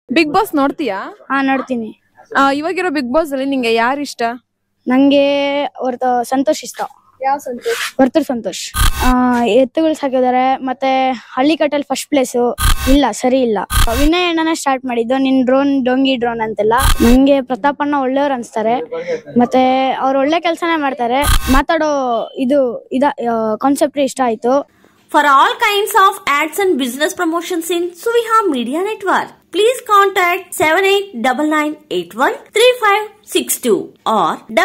Big Boss ನೋಡ್ತೀಯಾ ಹಾ ನೋಡ್ತೀನಿ ಆ, ಇವಾಗಿರೋ ಬಿಗ್ ಬಾಸ್ ಅಲ್ಲಿ ನಿಂಗೆ ಯಾರು ಇಷ್ಟ ನಂಗೆ ಹೊರ್ತ ಸಂತೋಷ್ ಇಷ್ಟ ಯಾವ ಸಂತೋಷ್ ವರ್ತೂರ್ ಸಂತೋಷ್ ಆ, ಎತ್ತುಗಳು ಸಾಕಿದ್ದಾರೆ ಮತ್ತೆ ಹಳ್ಳಿ ಕಟ್ಟಲ್ಲಿ ಫಸ್ಟ್ ಪ್ಲೇಸು ಇಲ್ಲ ಸರಿ ಇಲ್ಲ ವಿನಯ್ ಅಣ್ಣನೇ ಸ್ಟಾರ್ಟ್ ಮಾಡಿದ್ದು ನಿನ್ ಡ್ರೋನ್ ಡೊಂಗಿ ಡ್ರೋನ್ ಅಂತೆಲ್ಲ ನಂಗೆ ಪ್ರತಾಪಣ್ಣ ಒಳ್ಳೆಯವ್ರು ಅನ್ಸ್ತಾರೆ ಮತ್ತೆ ಅವ್ರು ಒಳ್ಳೆ ಕೆಲಸನೇ ಮಾಡ್ತಾರೆ ಮಾತಾಡೋ ಇದು ಇದ ಕಾನ್ಸೆಪ್ಟ್ ಇಷ್ಟ ಆಯ್ತು For all kinds of ads and business promotions in Suviha Media Network, please contact 7899813562 or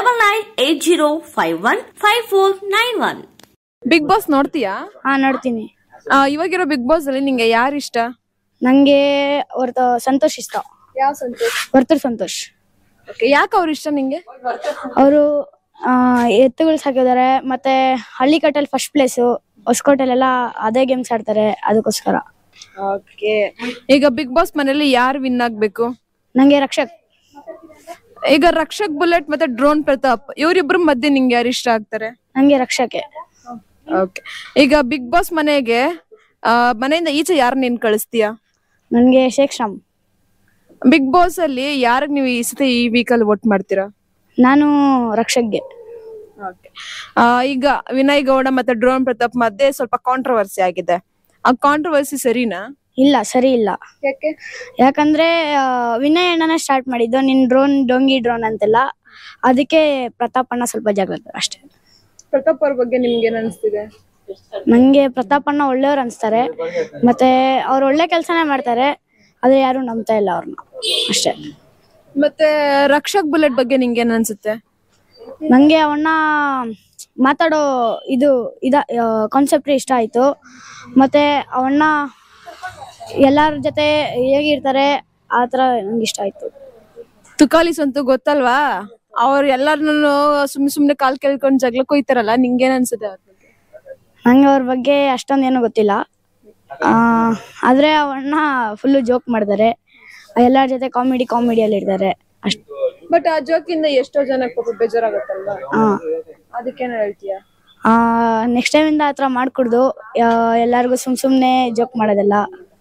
9980515491. Bigg Boss ನೋಡ್ತೀಯಾ ಹಾ ನೋಡ್ತೀನಿ ಆ, ಇವಾಗಿರೋ ಬಿಗ್ ಬಾಸ್ ಅಲ್ಲಿ ನಿಂಗೆ ಯಾರು ಇಷ್ಟ ನಂಗೆ ಹೊರ್ತ ಸಂತೋಷ್ ಇಷ್ಟ ಯಾವ ಸಂತೋಷ್ ವರ್ತೂರ್ ಸಂತೋಷ್ ಓಕೆ ಯಾಕೆ ಅವ್ರು ಇಷ್ಟ ನಿಂಗೆ ಅವರು ಎತ್ತುಗಳು ಸಾಕಿದ್ದಾರೆ ಮತ್ತೆ ಹಳ್ಳಿ ಕಟ್ಟಲ್ಲಿ ಫಸ್ಟ್ ಪ್ಲೇಸು ಹೊಸಕೋಟೆಲೆಲ್ಲ ಅದೇ ಗೇಮ್ಸ್ ಆಡ್ತಾರೆ ಅದಕ್ಕೋಸ್ಕರ ಓಕೆ ಈಗ ಬಿಗ್ ಬಾಸ್ ಮನೇಲಿ ಯಾರು ವಿನ್ ಆಗ್ಬೇಕು ನಂಗೆ ರಕ್ಷಕ್ ಈಗ ರಕ್ಷಕ್ ಬುಲೆಟ್ ಮತ್ತೆ ಡ್ರೋನ್ ಪ್ರತಾಪ್ ಇವರಿಬ್ರು ಮಧ್ಯೆ ನಿಂಗೆ ಯಾರು ಇಷ್ಟ ಆಗ್ತಾರೆ ನಂಗೆ ರಕ್ಷಕೆ ಓಕೆ ಈಗ ಬಿಗ್ ಬಾಸ್ ಮನೆಗೆ ಆ, ಮನೆಯಿಂದ ಈಚೆ ಯಾರು ನೀನ್ ಕಳಿಸ್ತೀಯಾ ನನಗೆ ಶೇಖ್ ಶ್ಯಾಮ್ ಬಿಗ್ ಬಾಸ್ ಅಲ್ಲಿ ಯಾರಿಗೆ ನೀವು ಈ ಸತಿ ಈ ವೀಕಲ್ಲಿ ವೋಟ್ ಮಾಡ್ತೀರಾ ನಾನು ರಕ್ಷಕ್ಗೆ ಆ, ಈಗ ವಿನಯ್ ಗೌಡ ಮತ್ತೆ ಡ್ರೋನ್ ಪ್ರತಾಪ್ ಮಧ್ಯೆ ಸ್ವಲ್ಪ ಕಾಂಟ್ರವರ್ಸಿ ಆಗಿದೆ ಆ ಕಾಂಟ್ರವರ್ಸಿ ಸರಿನಾ ಇಲ್ಲ ಸರಿ ಇಲ್ಲ ಯಾಕೆ ಯಾಕಂದ್ರೆ ಆ, ವಿನಯ್ ಅಣ್ಣನೇ ಸ್ಟಾರ್ಟ್ ಮಾಡಿದ್ದು ನಿನ್ ಡ್ರೋನ್ ಡೊಂಗಿ ಡ್ರೋನ್ ಅಂತೆಲ್ಲ ಅದಕ್ಕೆ ಪ್ರತಾಪಣ್ಣ ಸ್ವಲ್ಪ ಜಾಗ್ರತೆ ಅಷ್ಟೇ ಪ್ರತಾಪ್ ಅವ್ರ ಬಗ್ಗೆ ನಿಮ್ಗೆ ಏನ್ ಅನಿಸ್ತಿದೆ ನಂಗೆ ಪ್ರತಾಪಣ್ಣ ಒಳ್ಳೆಯವ್ರು ಅನ್ಸ್ತಾರೆ ಮತ್ತೆ ಅವ್ರು ಒಳ್ಳೆ ಕೆಲಸನೇ ಮಾಡ್ತಾರೆ ಆದ್ರೆ ಯಾರು ನಂಬ್ತಾ ಇಲ್ಲ ಅವ್ರನ್ನ ಅಷ್ಟೇ ಮತ್ತೆ ರಕ್ಷಕ್ ಬುಲೆಟ್ ಬಗ್ಗೆ ನಿಂಗೆ ಏನ್ ಅನ್ಸುತ್ತೆ ನಂಗೆ ಅವನ್ನ ಮಾತಾಡೋ ಇದು ಇದ ಕಾನ್ಸೆಪ್ಟ್ ಇಷ್ಟ ಆಯ್ತು ಮತ್ತೆ ಅವನ್ನ ಎಲ್ಲರ ಜೊತೆ ಹೇಗಿರ್ತಾರೆ ಆ ಥರ ನಂಗೆ ಇಷ್ಟ ಆಯ್ತು ತುಕಾಲಿಸ್ ಅಂತೂ ಗೊತ್ತಲ್ವಾ ಅವ್ರು ಎಲ್ಲಾರನ್ನು ಸುಮ್ ಸುಮ್ನೆ ಕಾಲ್ ಕೇಳ್ಕೊಂಡ್ ಜಗ್ಲಕ್ ಹೋಯ್ತಾರಲ್ಲ ನಿಂಗೇನ್ ಅನ್ಸುತ್ತೆ ಅವ್ರ ಬಗ್ಗೆ ನಂಗೆ ಅವ್ರ ಬಗ್ಗೆ ಅಷ್ಟೊಂದು ಏನೂ ಗೊತ್ತಿಲ್ಲ ಆ, ಆದ್ರೆ ಅವನ್ನ ಫುಲ್ಲು ಜೋಕ್ ಮಾಡ್ತಾರೆ ಎಲ್ಲರ ಜೊತೆ ಕಾಮಿಡಿ ಕಾಮಿಡಿಯಲ್ಲಿ ಇರ್ತಾರೆ ಅಷ್ಟು ಬಟ್ ಆ ಜೋಕಿಂದ ಎಷ್ಟೋ ಜನಕ್ಕೆ ಪಾಪ ಬೇಜಾರಾಗತ್ತಲ್ವಾ ಹಾಂ ಅದಕ್ಕೇನ್ ಹೇಳ್ತೀಯ ನೆಕ್ಸ್ಟ್ ಟೈಮಿಂದ ಆ ಥರ ಮಾಡ್ಕೊಡ್ದು ಎಲ್ಲರಿಗೂ ಸುಮ್ ಸುಮ್ಮನೆ ಜೋಕ್ ಮಾಡೋದಲ್ಲ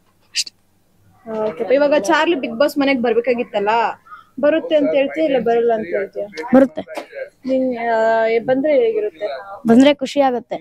ಇವಾಗ ಚಾರ್ಲಿ ಬಿಗ್ ಬಾಸ್ ಮನೆಗ್ ಬರ್ಬೇಕಾಗಿತ್ತಲ್ಲ ಬರುತ್ತೆ ಅಂತ ಹೇಳ್ತೀಯ ಇಲ್ಲ ಬರಲ್ಲ ಅಂತ ಹೇಳ್ತೀಯ ಬರುತ್ತೆ ನಿನ್ ಆ, ಬಂದ್ರೆ ಹೇಗಿರುತ್ತೆ ಬಂದ್ರೆ ಖುಷಿ ಆಗುತ್ತೆ